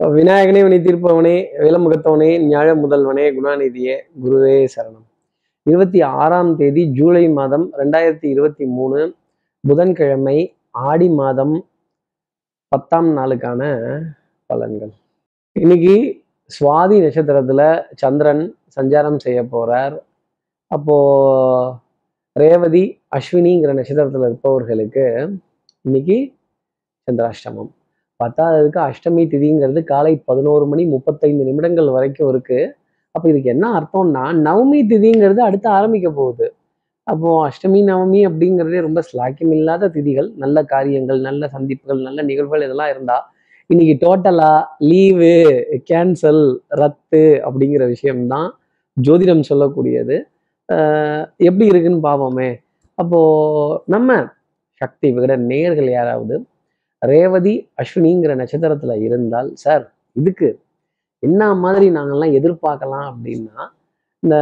விநாயகனே வினை தீர்ப்பவனே வேலமுகத்தவனே ஞாழ முதல்வனே குணாநிதியே குருவே சரணம் இருபத்தி ஆறாம் தேதி ஜூலை மாதம் ரெண்டாயிரத்தி இருபத்தி மூணு புதன்கிழமை ஆடி மாதம் பத்தாம் நாளுக்கான பலன்கள் இன்னைக்கு சுவாதி நட்சத்திரத்துல சந்திரன் சஞ்சாரம் செய்ய போறார் அப்போ ரேவதி அஸ்வினிங்கிற நட்சத்திரத்துல இருப்பவர்களுக்கு இன்னைக்கு சந்திராஷ்டமம் பத்தாவதுக்கு அஷ்டமி திதிங்கிறது காலை பதினோரு மணி முப்பத்தைந்து நிமிடங்கள் வரைக்கும் இருக்கு அப்போ இதுக்கு என்ன அர்த்தம்னா நவமி திதிங்கிறது அடுத்து ஆரம்பிக்க போகுது அப்போ அஷ்டமி நவமி அப்படிங்கிறதே ரொம்ப ஸ்லாக்கியம் இல்லாத திதிகள் நல்ல காரியங்கள் நல்ல சந்திப்புகள் நல்ல நிகழ்வுகள் இதெல்லாம் இருந்தா இன்னைக்கு டோட்டலா லீவு கேன்சல் ரத்து அப்படிங்கிற விஷயம்தான் ஜோதிடம் சொல்லக்கூடியது ஆஹ் எப்படி இருக்குன்னு பார்ப்போமே அப்போ நம்ம சக்தி விகட நேயர்கள் யாராவது ரேவதி அஸ்வினிங்கிற நட்சத்திரத்துல இருந்தால் சார் இதுக்கு என்ன மாதிரி நாங்கெல்லாம் எதிர்பார்க்கலாம் அப்படின்னா இந்த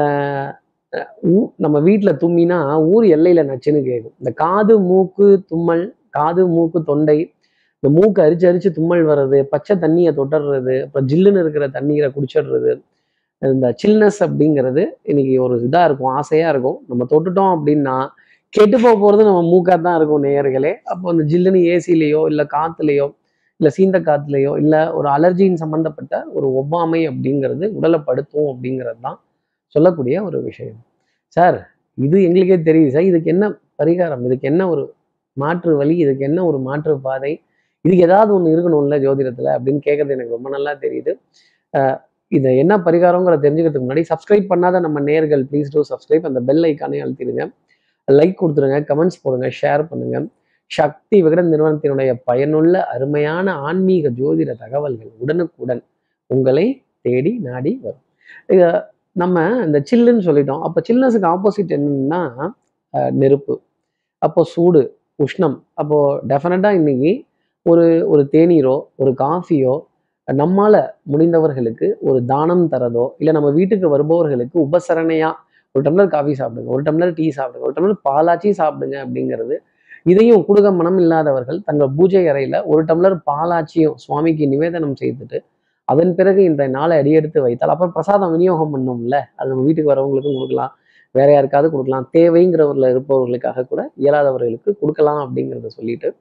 அஹ், ஊ- நம்ம வீட்டில் தும்மினா ஊர் எல்லையில நச்சுன்னு கேட்கும் இந்த காது மூக்கு தும்மல் காது மூக்கு தொண்டை இந்த மூக்கு அரிச்சு அரிச்சு தும்மல் வர்றது பச்சை தண்ணியை தொட்டுறது அப்புறம் ஜில்லுன்னு இருக்கிற தண்ணீரை குடிச்சிடுறது இந்த சில்னஸ் அப்படிங்கிறது இன்னைக்கு ஒரு இதா இருக்கும் ஆசையா இருக்கும் நம்ம தொட்டுட்டோம் அப்படின்னா கெட்டு போக போறது நம்ம மூக்கா தான் இருக்கும் நேயர்களே அப்போ அந்த ஜில்லுன்னு ஏசிலேயோ இல்லை காத்துலேயோ இல்லை சீந்த காத்துலேயோ இல்லை ஒரு அலர்ஜியின் சம்மந்தப்பட்ட ஒரு ஒவ்வாமை அப்படிங்கிறது உடலை படுத்தும் அப்படிங்கிறது தான் சொல்லக்கூடிய ஒரு விஷயம் சார் இது எங்களுக்கே தெரியுது சார் இதுக்கு என்ன பரிகாரம் இதுக்கு என்ன ஒரு மாற்று வழி இதுக்கு என்ன ஒரு மாற்று பாதை இதுக்கு ஏதாவது ஒன்று இருக்கணும்ல ஜோதிடத்தில் அப்படின்னு கேட்கறது எனக்கு ரொம்ப நல்லா தெரியுது அஹ் இது என்ன பரிகாரங்கிறத தெரிஞ்சுக்கிறதுக்கு முன்னாடி சப்ஸ்கிரைப் பண்ணாத நம்ம நேர்கள் ப்ளீஸ் டூ சப்ஸ்கிரைப் அந்த பெல் ஐக்கானே அழுத்திடுங்க லைக் கொடுத்துருங்க கமெண்ட்ஸ் போடுங்க ஷேர் பண்ணுங்க சக்தி விகடன் நிறுவனத்தினுடைய பயனுள்ள அருமையான ஆன்மீக ஜோதிட தகவல்கள் உடனுக்குடன் உங்களை தேடி நாடி வரும் இத நம்ம இந்த சில்லுன்னு சொல்லிட்டோம் அப்போ சில்னஸுக்கு ஆப்போசிட் என்னன்னா அஹ், நெருப்பு அப்போ சூடு உஷ்ணம் அப்போ டெஃபினட்டா இன்னைக்கு ஒரு ஒரு தேநீரோ ஒரு காஃபியோ நம்மால முடிந்தவர்களுக்கு ஒரு தானம் தரதோ இல்லை நம்ம வீட்டுக்கு வருபவர்களுக்கு உபசரணையா ஒரு டம்ளர் காஃபி சாப்பிடுங்க ஒரு டம்ளர் டீ சாப்பிடுங்க ஒரு டம்ளர் பாலாச்சி சாப்பிடுங்க அப்படிங்கிறது இதையும் கொடுக்க மனம் இல்லாதவர்கள் தங்கள் பூஜை அறையில ஒரு டம்ளர் பாலாச்சியும் சுவாமிக்கு நிவேதனம் செய்துட்டு அதன் பிறகு இந்த நாளை அடியெடுத்து வைத்தால் அப்புறம் பிரசாதம் விநியோகம் பண்ணோம்ல அது நம்ம வீட்டுக்கு வரவங்களுக்கும் கொடுக்கலாம் வேற யாருக்காவது கொடுக்கலாம் தேவைங்கிறவர்ல இருப்பவர்களுக்காக கூட இயலாதவர்களுக்கு கொடுக்கலாம் அப்படிங்கிறத சொல்லிட்டு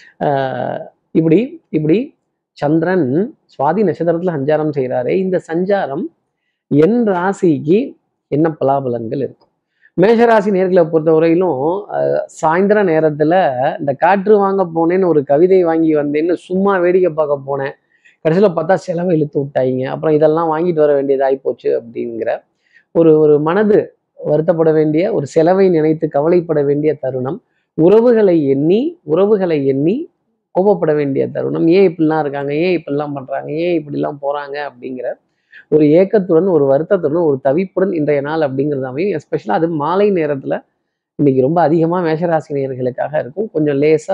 ஆஹ் இப்படி இப்படி சந்திரன் சுவாதி நட்சத்திரத்துல சஞ்சாரம் செய்கிறாரே இந்த சஞ்சாரம் என் ராசிக்கு என்ன பலாபலன்கள் இருக்கும் மேஷராசி நேர்களை பொறுத்தவரையிலும் அஹ், சாயந்தர நேரத்துல இந்த காற்று வாங்க போனேன்னு ஒரு கவிதை வாங்கி வந்தேன்னு சும்மா வேடிக்கை பார்க்க போனேன் கடைசியில பார்த்தா செலவை இழுத்து விட்டாங்க அப்புறம் இதெல்லாம் வாங்கிட்டு வர வேண்டியதாகி போச்சு அப்படிங்கிற ஒரு ஒரு மனது வருத்தப்பட வேண்டிய ஒரு செலவை நினைத்து கவலைப்பட வேண்டிய தருணம் உறவுகளை எண்ணி உறவுகளை எண்ணி கோபப்பட வேண்டிய தருணம் ஏன் இப்படிலாம் இருக்காங்க ஏன் இப்படிலாம் பண்றாங்க ஏன் இப்படிலாம் போறாங்க அப்படிங்கிற ஒரு ஏக்கத்துடன் ஒரு வருத்தத்துடன் ஒரு தவிப்புடன் இன்றைய நாள் அப்படிங்கிறது அமையும் எஸ்பெஷலாக அது மாலை நேரத்துல இன்னைக்கு ரொம்ப அதிகமா மேஷராசி நேயர்களுக்காக இருக்கும் கொஞ்சம் லேசா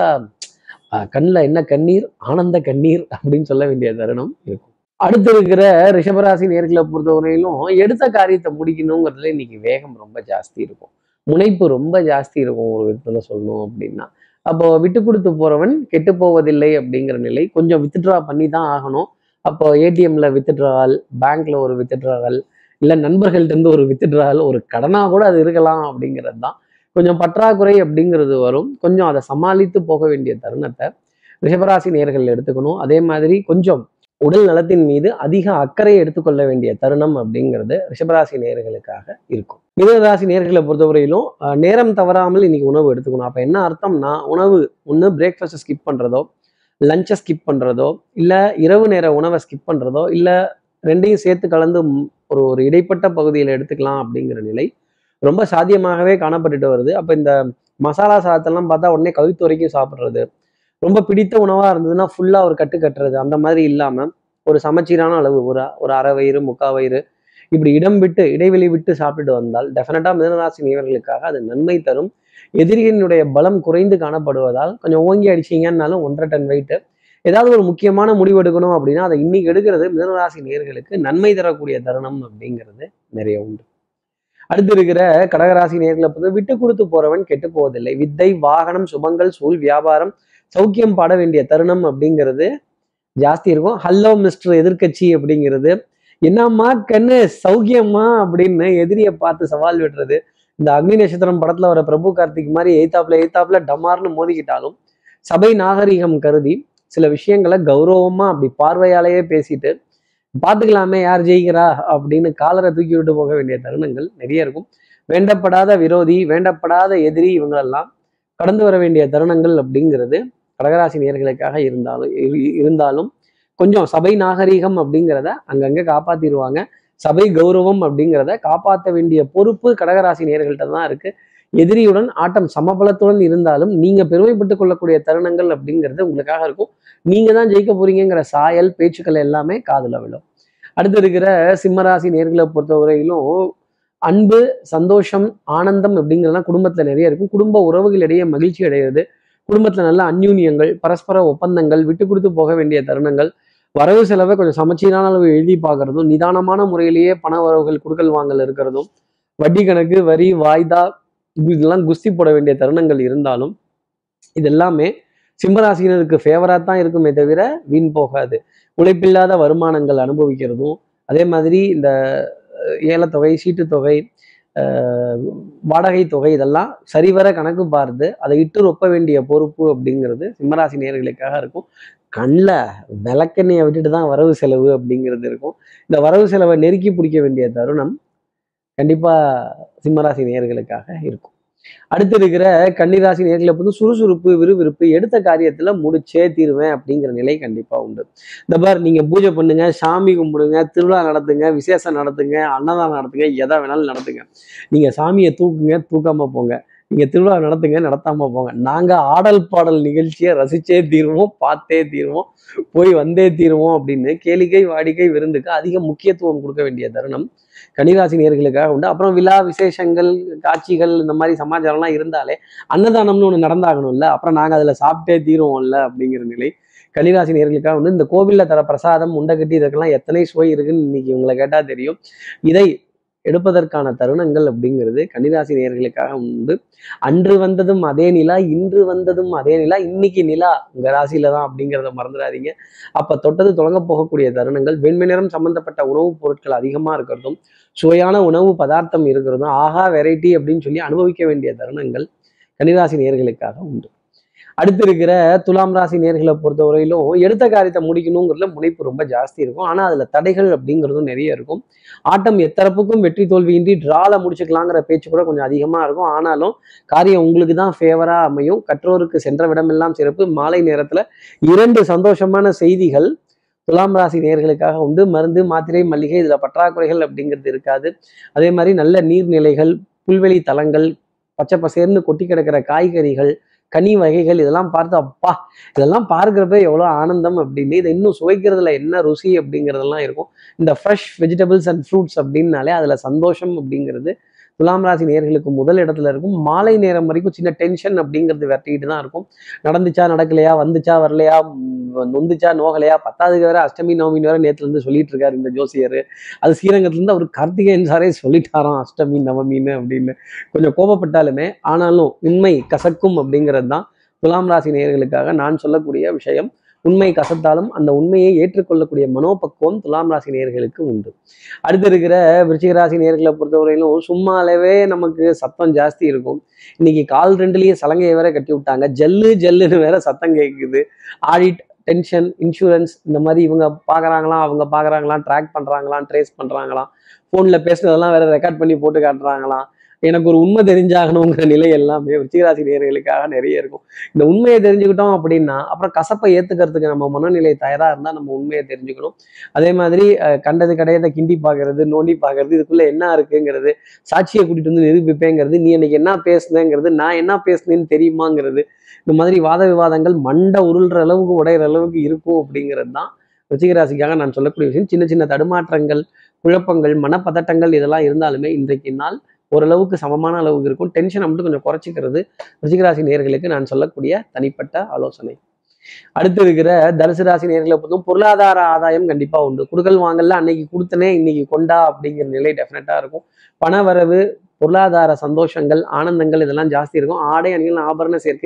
கண்ணில் என்ன கண்ணீர் ஆனந்த கண்ணீர் அப்படின்னு சொல்ல வேண்டிய தருணம் இருக்கும் அடுத்து இருக்கிற ரிஷபராசி நேர்களை பொறுத்தவரையிலும் எடுத்த காரியத்தை முடிக்கணுங்கிறதுல இன்னைக்கு வேகம் ரொம்ப ஜாஸ்தி இருக்கும் முனைப்பு ரொம்ப ஜாஸ்தி இருக்கும் ஒரு விதத்துல சொல்லணும் அப்படின்னா அப்போ விட்டு கொடுத்து போறவன் கெட்டு போவதில்லை அப்படிங்கிற நிலை கொஞ்சம் வித்ட்ரா பண்ணி தான் ஆகணும் அப்போ ஏடிஎம்ல வித்ட்ராவல் பேங்க்ல ஒரு வித்ட்ராவல் இல்லை நண்பர்கள்ட்ட இருந்து ஒரு வித்ட்ராவல் ஒரு கடனா கூட அது இருக்கலாம் அப்படிங்கிறது தான் கொஞ்சம் பற்றாக்குறை அப்படிங்கிறது வரும் கொஞ்சம் அதை சமாளித்து போக வேண்டிய தருணத்தை ரிஷபராசி நேர்கள் எடுத்துக்கணும் அதே மாதிரி கொஞ்சம் உடல் நலத்தின் மீது அதிக அக்கறை எடுத்துக்கொள்ள வேண்டிய தருணம் அப்படிங்கிறது ரிஷபராசி நேர்களுக்காக இருக்கும் மிதனராசி நேர்களை பொறுத்தவரையிலும் அஹ், நேரம் தவறாமல் இன்னைக்கு உணவு எடுத்துக்கணும் அப்ப என்ன அர்த்தம்னா உணவு ஒன்று பிரேக்ஃபாஸ்ட்டை ஸ்கிப் பண்றதோ லஞ்சை ஸ்கிப் பண்றதோ இல்ல இரவு நேர உணவை ஸ்கிப் பண்றதோ இல்ல ரெண்டையும் சேர்த்து கலந்து ம், ஒரு ஒரு இடைப்பட்ட பகுதியில் எடுத்துக்கலாம் அப்படிங்கிற நிலை ரொம்ப சாத்தியமாகவே காணப்பட்டுட்டு வருது அப்ப இந்த மசாலா சாதத்தெல்லாம் பார்த்தா உடனே கழுத்து வரைக்கும் சாப்பிட்றது ரொம்ப பிடித்த உணவா இருந்ததுன்னா ஃபுல்லா ஒரு கட்டு கட்டுறது அந்த மாதிரி இல்லாம ஒரு சமச்சீரான அளவு ஒரு ஒரு அரை வயிறு முக்கா வயிறு இப்படி இடம் விட்டு இடைவெளி விட்டு சாப்பிட்டு வந்தால் டெஃபினட்டா மிதனராசி நேயர்களுக்காக அது நன்மை தரும் எதிரிகளினுடைய பலம் குறைந்து காணப்படுவதால் கொஞ்சம் ஓங்கி அடிச்சீங்கன்னாலும் ஒன்றரை டன் வெயிட் ஏதாவது ஒரு முக்கியமான முடிவு எடுக்கணும் அப்படின்னா அதை இன்னைக்கு எடுக்கிறது மிதனராசி நேயர்களுக்கு நன்மை தரக்கூடிய தருணம் அப்படிங்கிறது நிறைய உண்டு அடுத்து இருக்கிற கடகராசி நேர்களை பொறுத்து விட்டு கொடுத்து போறவன் கெட்டு போவதில்லை வித்தை வாகனம் சுபங்கள் சூழ் வியாபாரம் சௌக்கியம் பாட வேண்டிய தருணம் அப்படிங்கிறது ஜாஸ்தி இருக்கும் ஹல்லோ மிஸ்டர் எதிர்க்கட்சி அப்படிங்கிறது என்னம்மா கண்ணு சௌக்கியமா அப்படின்னு எதிரியை பார்த்து சவால் விடுறது இந்த அக்னி நட்சத்திரம் படத்துல வர பிரபு கார்த்திக் மாதிரி எய்தாப்புல எய்தாப்புல டமார்னு மோதிக்கிட்டாலும் சபை நாகரிகம் கருதி சில விஷயங்களை கௌரவமா அப்படி பார்வையாலேயே பேசிட்டு பார்த்துக்கலாமே யார் ஜெயிக்கிறா அப்படின்னு காலரை தூக்கி விட்டு போக வேண்டிய தருணங்கள் நிறைய இருக்கும் வேண்டப்படாத விரோதி வேண்டப்படாத எதிரி இவங்களெல்லாம் கடந்து வர வேண்டிய தருணங்கள் அப்படிங்கிறது கடகராசி நேர்களுக்காக இருந்தாலும் இரு- இருந்தாலும் கொஞ்சம் சபை நாகரீகம் அப்படிங்கிறத அங்கங்க காப்பாத்திடுவாங்க சபை கௌரவம் அப்படிங்கிறத காப்பாற்ற வேண்டிய பொறுப்பு கடகராசி நேர்கள்ட்ட தான் இருக்கு எதிரியுடன் ஆட்டம் சமபலத்துடன் இருந்தாலும் நீங்க பெருமைப்பட்டுக் கொள்ளக்கூடிய தருணங்கள் அப்படிங்கிறது உங்களுக்காக இருக்கும் நீங்க தான் ஜெயிக்க போறீங்கங்கிற சாயல் பேச்சுக்கள் எல்லாமே காதுல விழும் அடுத்து இருக்கிற சிம்மராசி நேர்களை பொறுத்தவரையிலும் அன்பு சந்தோஷம் ஆனந்தம் அப்படிங்கிறதெல்லாம் குடும்பத்துல நிறைய இருக்கும் குடும்ப உறவுகளிடையே மகிழ்ச்சி அடைகிறது குடும்பத்துல நல்ல அந்யூன்யங்கள் பரஸ்பர ஒப்பந்தங்கள் விட்டு கொடுத்து போக வேண்டிய தருணங்கள் வரவு செலவை கொஞ்சம் சமச்சீரான அளவு எழுதி பார்க்கறதும் நிதானமான முறையிலேயே பண வரவுகள் குடுக்கல் வாங்கல் இருக்கிறதும் வட்டி கணக்கு வரி வாய்தா இதெல்லாம் குஸ்தி போட வேண்டிய தருணங்கள் இருந்தாலும் இது எல்லாமே சிம்மராசினருக்கு ஃபேவராக தான் இருக்குமே தவிர வீண் போகாது உழைப்பில்லாத வருமானங்கள் அனுபவிக்கிறதும் அதே மாதிரி இந்த அஹ், ஏலத்தொகை சீட்டுத்தொகை அஹ், வாடகை தொகை இதெல்லாம் சரிவர கணக்கு பார்த்து அதை இட்டு ரொப்ப வேண்டிய பொறுப்பு அப்படிங்கிறது சிம்மராசி நேர்களுக்காக இருக்கும் கண்ணில் விளக்கெண்ணையை விட்டுட்டு தான் வரவு செலவு அப்படிங்கிறது இருக்கும் இந்த வரவு செலவை நெருக்கி பிடிக்க வேண்டிய தருணம் கண்டிப்பா சிம்மராசி நேயர்களுக்காக இருக்கும் அடுத்து இருக்கிற கன்னிராசி நேர்களை வந்து சுறுசுறுப்பு விறுவிறுப்பு எடுத்த காரியத்துல முடிச்சே தீருவேன் அப்படிங்கிற நிலை கண்டிப்பா உண்டு இந்த பார் நீங்க பூஜை பண்ணுங்க சாமி கும்பிடுங்க திருவிழா நடத்துங்க விசேஷம் நடத்துங்க அன்னதானம் நடத்துங்க எதை வேணாலும் நடத்துங்க நீங்க சாமியை தூக்குங்க தூக்காம போங்க நீங்க திருவிழா நடத்துங்க நடத்தாம போங்க நாங்க ஆடல் பாடல் நிகழ்ச்சியை ரசிச்சே தீருவோம் பார்த்தே தீருவோம் போய் வந்தே தீருவோம் அப்படின்னு கேளிக்கை வாடிக்கை விருந்துக்கு அதிக முக்கியத்துவம் கொடுக்க வேண்டிய தருணம் கன்னிராசி நேர்களுக்காக உண்டு அப்புறம் விழா விசேஷங்கள் காட்சிகள் இந்த மாதிரி சமாச்சாரம்லாம் இருந்தாலே அன்னதானம்னு ஒன்று நடந்தாகணும்ல அப்புறம் நாங்கள் அதில் சாப்பிட்டே தீருவோம்ல அப்படிங்கிற நிலை கன்னிராசி நேர்களுக்காக உண்டு இந்த கோவிலில் தர பிரசாதம் உண்டகட்டி இதுக்கெல்லாம் எத்தனை சுவை இருக்குன்னு இன்னைக்கு உங்களை கேட்டால் தெரியும் இதை எடுப்பதற்கான தருணங்கள் அப்படிங்கிறது கன்னிராசி நேர்களுக்காக உண்டு அன்று வந்ததும் அதே நிலா இன்று வந்ததும் அதே நிலா இன்னைக்கு நிலா உங்க ராசியில தான் அப்படிங்கிறத மறந்துடாதீங்க அப்ப தொட்டது தொடங்க போகக்கூடிய தருணங்கள் வெண்மை நிறம் சம்பந்தப்பட்ட உணவுப் பொருட்கள் அதிகமா இருக்கிறதும் சுவையான உணவு பதார்த்தம் இருக்கிறதும் ஆஹா வெரைட்டி அப்படின்னு சொல்லி அனுபவிக்க வேண்டிய தருணங்கள் கன்னிராசி நேர்களுக்காக உண்டு அடுத்து இருக்கிற துலாம் ராசி நேர்களை பொறுத்தவரையிலும் எடுத்த காரியத்தை முடிக்கணுங்கிறதுல முனைப்பு ரொம்ப ஜாஸ்தி இருக்கும் ஆனா அதுல தடைகள் அப்படிங்கிறதும் நிறைய இருக்கும் ஆட்டம் எத்தரப்புக்கும் வெற்றி தோல்வியின்றி டிரால முடிச்சுக்கலாங்கிற பேச்சு கூட கொஞ்சம் அதிகமா இருக்கும் ஆனாலும் காரியம் உங்களுக்கு தான் ஃபேவரா அமையும் கற்றோருக்கு சென்ற விடமெல்லாம் சிறப்பு மாலை நேரத்துல இரண்டு சந்தோஷமான செய்திகள் துலாம் ராசி நேர்களுக்காக உண்டு மருந்து மாத்திரை மல்லிகை இதுல பற்றாக்குறைகள் அப்படிங்கிறது இருக்காது அதே மாதிரி நல்ல நீர்நிலைகள் புல்வெளி தலங்கள் பச்சை பசேர்னு கொட்டி கிடக்கிற காய்கறிகள் கனி வகைகள் இதெல்லாம் பார்த்து அப்பா இதெல்லாம் பார்க்குறப்ப எவ்வளோ ஆனந்தம் அப்படின்னு இதை இன்னும் சுவைக்கிறதுல என்ன ருசி அப்படிங்கிறதெல்லாம் இருக்கும் இந்த ஃப்ரெஷ் வெஜிடபிள்ஸ் அண்ட் ஃப்ரூட்ஸ் அப்படின்னாலே அதில் சந்தோஷம் அப்படிங்கிறது துலாம் ராசி நேர்களுக்கு முதல் இடத்துல இருக்கும் மாலை நேரம் வரைக்கும் சின்ன டென்ஷன் அப்படிங்கிறது விரட்டிக்கிட்டு தான் இருக்கும் நடந்துச்சா நடக்கலையா வந்துச்சா வரலையா ம், நொந்துச்சா நோகலையா பத்தாவதுக்கு வேற அஷ்டமி நவமி வேற நேத்துல இருந்து சொல்லிட்டு இருக்காரு இந்த ஜோசியர் அது ஸ்ரீரங்கத்துல இருந்து அவர் கார்த்திகேயன் சாரே சொல்லிட்டாராம் அஷ்டமி நவமின்னு அப்படின்னு கொஞ்சம் கோபப்பட்டாலுமே ஆனாலும் உண்மை கசக்கும் அப்படிங்கிறது தான் துலாம் ராசி நேயர்களுக்காக நான் சொல்லக்கூடிய விஷயம் உண்மை கசத்தாலும் அந்த உண்மையை ஏற்றுக்கொள்ளக்கூடிய மனோபக்குவம் துலாம் ராசி நேயர்களுக்கு உண்டு அடுத்து இருக்கிற விருச்சிக ராசி நேர்களை பொறுத்தவரையிலும் சும்மாலவே நமக்கு சத்தம் ஜாஸ்தி இருக்கும் இன்னைக்கு கால் ரெண்டுலயே சலங்கையை வேற கட்டி விட்டாங்க ஜல்லு ஜல்லுன்னு வேற சத்தம் கேட்குது ஆடிட் டென்ஷன் இன்சூரன்ஸ் இந்த மாதிரி இவங்க பார்க்குறாங்களாம் அவங்க பார்க்குறாங்களாம் ட்ராக் பண்ணுறாங்களாம் ட்ரேஸ் பண்ணுறாங்களாம் ஃபோனில் பேசுனதெல்லாம் வேற ரெக்கார்ட் பண்ணி போட்டு காட்டுறாங்களாம் எனக்கு ஒரு உண்மை தெரிஞ்சாகணுங்கிற நிலை எல்லாமே விருச்சிகராசி நேர்களுக்காக நிறைய இருக்கும் இந்த உண்மையை தெரிஞ்சுக்கிட்டோம் அப்படின்னா அப்புறம் கசப்பை ஏத்துக்கிறதுக்கு நம்ம மனநிலை தயாரா இருந்தா நம்ம உண்மையை தெரிஞ்சுக்கணும் அதே மாதிரி அஹ், கண்டது கடையதை கிண்டி பார்க்கறது நோண்டி பார்க்கறது இதுக்குள்ள என்ன இருக்குங்கிறது சாட்சியை கூட்டிட்டு வந்து நிரூபிப்பேங்கிறது நீ எனக்கு என்ன பேசுனேங்கிறது நான் என்ன பேசுனேன்னு தெரியுமாங்கிறது இந்த மாதிரி வாத விவாதங்கள் மண்டை உருள்ற அளவுக்கு உடையிற அளவுக்கு இருக்கும் அப்படிங்கிறது தான் ரிச்சிகராசிக்காக நான் சொல்லக்கூடிய விஷயம் சின்ன சின்ன தடுமாற்றங்கள் குழப்பங்கள் மனப்பதட்டங்கள் இதெல்லாம் இருந்தாலுமே இன்றைக்கு நாள் ஓரளவுக்கு சமமான அளவுக்கு இருக்கும் டென்ஷனை மட்டும் கொஞ்சம் குறைச்சிக்கிறது ரிச்சிகராசி நேர்களுக்கு நான் சொல்லக்கூடிய தனிப்பட்ட ஆலோசனை அடுத்து இருக்கிற தனுசு ராசி நேர்களை பொறுத்தும் பொருளாதார ஆதாயம் கண்டிப்பா உண்டு குடுக்கல் வாங்கல அன்னைக்கு கொடுத்தனே இன்னைக்கு கொண்டா அப்படிங்கிற நிலை டெஃபினட்டா இருக்கும் பண வரவு பொருளாதார சந்தோஷங்கள் ஆனந்தங்கள் இதெல்லாம் ஜாஸ்தி இருக்கும் ஆடை அணிகள் ஆபரண சேர்க்கை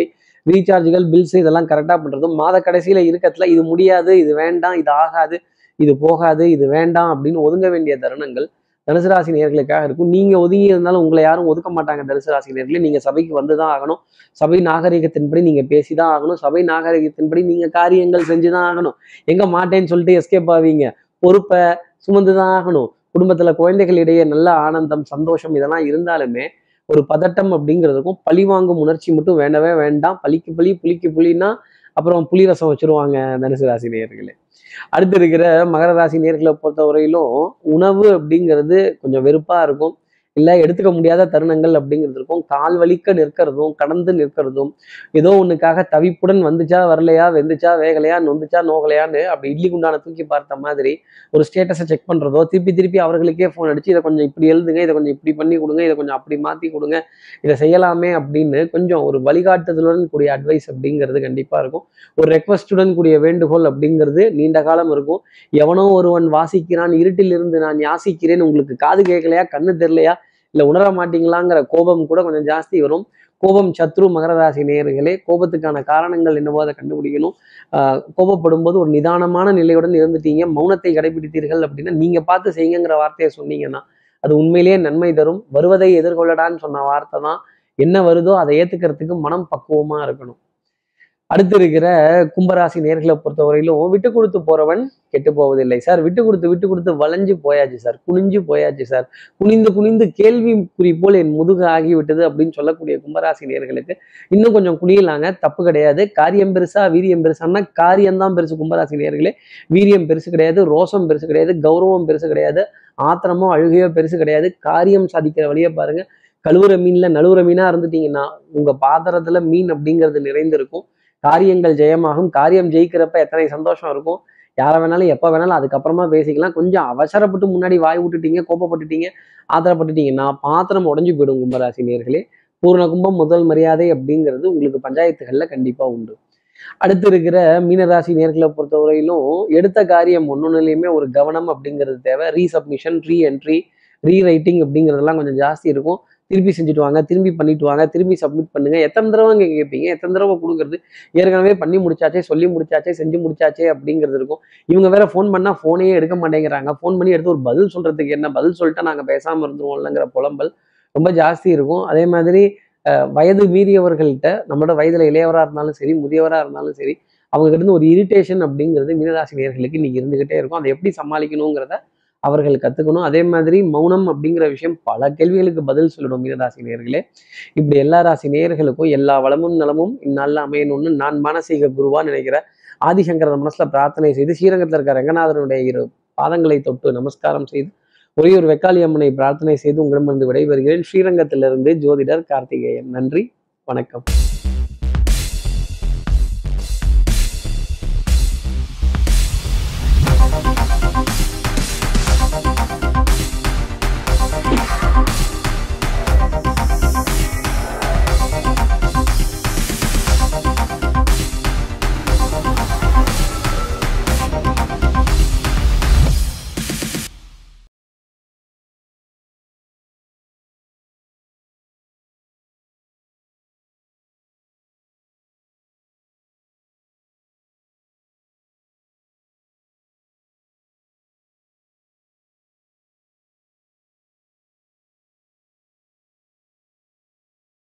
ரீசார்ஜுகள் பில்ஸ் இதெல்லாம் கரெக்டாக பண்ணுறதும் மாத கடைசியில் இருக்கத்துல இது முடியாது இது வேண்டாம் இது ஆகாது இது போகாது இது வேண்டாம் அப்படின்னு ஒதுங்க வேண்டிய தருணங்கள் தனுசு ராசி நேர்களுக்காக இருக்கும் நீங்க ஒதுங்கி இருந்தாலும் உங்களை யாரும் ஒதுக்க மாட்டாங்க தனுசு ராசி நேர்களே நீங்க சபைக்கு வந்து தான் ஆகணும் சபை நாகரிகத்தின்படி நீங்க பேசி தான் ஆகணும் சபை நாகரிகத்தின்படி நீங்க காரியங்கள் செஞ்சு தான் ஆகணும் எங்க மாட்டேன்னு சொல்லிட்டு எஸ்கேப் ஆவீங்க பொறுப்பை சுமந்து தான் ஆகணும் குடும்பத்துல குழந்தைகளிடையே நல்ல ஆனந்தம் சந்தோஷம் இதெல்லாம் இருந்தாலுமே ஒரு பதட்டம் அப்படிங்கிறதுக்கும் பழி வாங்கும் உணர்ச்சி மட்டும் வேண்டவே வேண்டாம் பழிக்கு பழி புளிக்கு புளின்னா அப்புறம் புளி ரசம் வச்சிருவாங்க தனுசு ராசி நேயர்களே அடுத்து இருக்கிற மகர ராசி நேர்களை பொறுத்தவரையிலும் உணவு அப்படிங்கிறது கொஞ்சம் வெறுப்பா இருக்கும் இல்லை எடுத்துக்க முடியாத தருணங்கள் அப்படிங்கிறது இருக்கும் கால் வலிக்க நிற்கிறதும் கடந்து நிற்கிறதும் ஏதோ ஒண்ணுக்காக தவிப்புடன் வந்துச்சா வரலையா வெந்துச்சா வேகலையா நொந்துச்சா நோகலையான்னு அப்படி இட்லி குண்டான தூக்கி பார்த்த மாதிரி ஒரு ஸ்டேட்டஸை செக் பண்றதோ திருப்பி திருப்பி அவர்களுக்கே ஃபோன் அடிச்சு இதை கொஞ்சம் இப்படி எழுதுங்க இதை கொஞ்சம் இப்படி பண்ணி கொடுங்க இதை கொஞ்சம் அப்படி மாத்தி கொடுங்க இதை செய்யலாமே அப்படின்னு கொஞ்சம் ஒரு வழிகாட்டுதலுடன் கூடிய அட்வைஸ் அப்படிங்கிறது கண்டிப்பா இருக்கும் ஒரு ரெக்வஸ்டுடன் கூடிய வேண்டுகோள் அப்படிங்கிறது நீண்ட காலம் இருக்கும் எவனோ ஒருவன் வாசிக்கிறான் இருட்டில் இருந்து நான் யாசிக்கிறேன் உங்களுக்கு காது கேட்கலையா கண்ணு தெரியலையா இல்ல உணர மாட்டீங்களாங்கிற கோபம் கூட கொஞ்சம் ஜாஸ்தி வரும் கோபம் சத்ரு மகர ராசி நேயர்களே கோபத்துக்கான காரணங்கள் என்னவோ அதை கண்டுபிடிக்கணும் ஆஹ் கோபப்படும் போது ஒரு நிதானமான நிலையுடன் இருந்துட்டீங்க மௌனத்தை கடைபிடித்தீர்கள் அப்படின்னா நீங்க பார்த்து செய்யுங்கிற வார்த்தையை சொன்னீங்கன்னா அது உண்மையிலேயே நன்மை தரும் வருவதை எதிர்கொள்ளடான்னு சொன்ன வார்த்தை தான் என்ன வருதோ அதை ஏத்துக்கிறதுக்கு மனம் பக்குவமா இருக்கணும் அடுத்து இருக்கிற கும்பராசி நேர்களை பொறுத்தவரையிலும் விட்டு கொடுத்து போறவன் கெட்டு போவதில்லை சார் விட்டு கொடுத்து விட்டு கொடுத்து வளைஞ்சு போயாச்சு சார் குனிஞ்சு போயாச்சு சார் குனிந்து குனிந்து கேள்வி குறி போல் என் முதுகு ஆகிவிட்டது அப்படின்னு சொல்லக்கூடிய கும்பராசி நேர்களுக்கு இன்னும் கொஞ்சம் குனியலாங்க தப்பு கிடையாது காரியம் பெருசா வீரியம் பெருசான்னா காரியம்தான் பெருசு கும்பராசி நேர்களே வீரியம் பெருசு கிடையாது ரோசம் பெருசு கிடையாது கௌரவம் பெருசு கிடையாது ஆத்திரமோ அழுகையோ பெருசு கிடையாது காரியம் சாதிக்கிற வழியை பாருங்க கழுவுற மீன்ல நழுவுற மீனா இருந்துட்டீங்கன்னா உங்க பாத்திரத்துல மீன் அப்படிங்கிறது நிறைந்திருக்கும் காரியங்கள் ஜெயமாகும் காரியம் ஜெயிக்கிறப்ப எத்தனை சந்தோஷம் இருக்கும் யாரை வேணாலும் எப்போ வேணாலும் அதுக்கப்புறமா பேசிக்கலாம் கொஞ்சம் அவசரப்பட்டு முன்னாடி வாய் விட்டுட்டீங்க கோபப்பட்டுட்டீங்க ஆத்திரப்பட்டுட்டீங்கன்னா பாத்திரம் உடஞ்சு போயிடும் கும்பராசி நேர்களே பூர்ண கும்பம் முதல் மரியாதை அப்படிங்கிறது உங்களுக்கு பஞ்சாயத்துகள்ல கண்டிப்பா உண்டு அடுத்து இருக்கிற மீனராசி நேர்களை பொறுத்தவரையிலும் எடுத்த காரியம் ஒன்னொன்னுலையுமே ஒரு கவனம் அப்படிங்கிறது தேவை ரீசப்மிஷன் ரீ என்ட்ரி ரீரைட்டிங் அப்படிங்கிறதெல்லாம் கொஞ்சம் ஜாஸ்தி இருக்கும் திருப்பி செஞ்சுட்டு வாங்க திரும்பி பண்ணிட்டு வாங்க திரும்பி சப்மிட் பண்ணுங்க எத்தனை தடவை இங்கே கேட்பீங்க எத்தனை தடவை கொடுக்குறது ஏற்கனவே பண்ணி முடிச்சாச்சே சொல்லி முடிச்சாச்சே செஞ்சு முடிச்சாச்சே அப்படிங்கிறது இருக்கும் இவங்க வேற ஃபோன் பண்ணால் ஃபோனையே எடுக்க மாட்டேங்கிறாங்க ஃபோன் பண்ணி எடுத்து ஒரு பதில் சொல்றதுக்கு என்ன பதில் சொல்லிட்டா நாங்கள் பேசாமல் இருந்துருவோம்லங்கிற புலம்பல் ரொம்ப ஜாஸ்தி இருக்கும் அதே மாதிரி அஹ், வயது மீறியவர்கள்ட்ட நம்மளோட வயதுல இளையவராக இருந்தாலும் சரி முதியவராக இருந்தாலும் சரி அவங்க கிட்ட இருந்து ஒரு இரிட்டேஷன் அப்படிங்கிறது மீனராசி நேர்களுக்கு இன்னைக்கு இருந்துகிட்டே இருக்கும் அதை எப்படி சமாளிக்கணுங்கிறத அவர்கள் கத்துக்கணும் அதே மாதிரி மௌனம் அப்படிங்கிற விஷயம் பல கேள்விகளுக்கு பதில் சொல்லணும் மீனராசி நேர்களே இப்படி எல்லா ராசி நேயர்களுக்கும் எல்லா வளமும் நலமும் இந்நாளில் அமையணும்னு நான் மானசீக குருவா நினைக்கிற ஆதிசங்கர மனசுல பிரார்த்தனை செய்து ஸ்ரீரங்கத்தில் இருக்க ரங்கநாதனுடைய இரு பாதங்களை தொட்டு நமஸ்காரம் செய்து ஒரே ஒரு வெக்காளி அம்மனை பிரார்த்தனை செய்து உங்களிடமிருந்து விடைபெறுகிறேன் ஸ்ரீரங்கத்திலிருந்து ஜோதிடர் கார்த்திகேயன் நன்றி வணக்கம்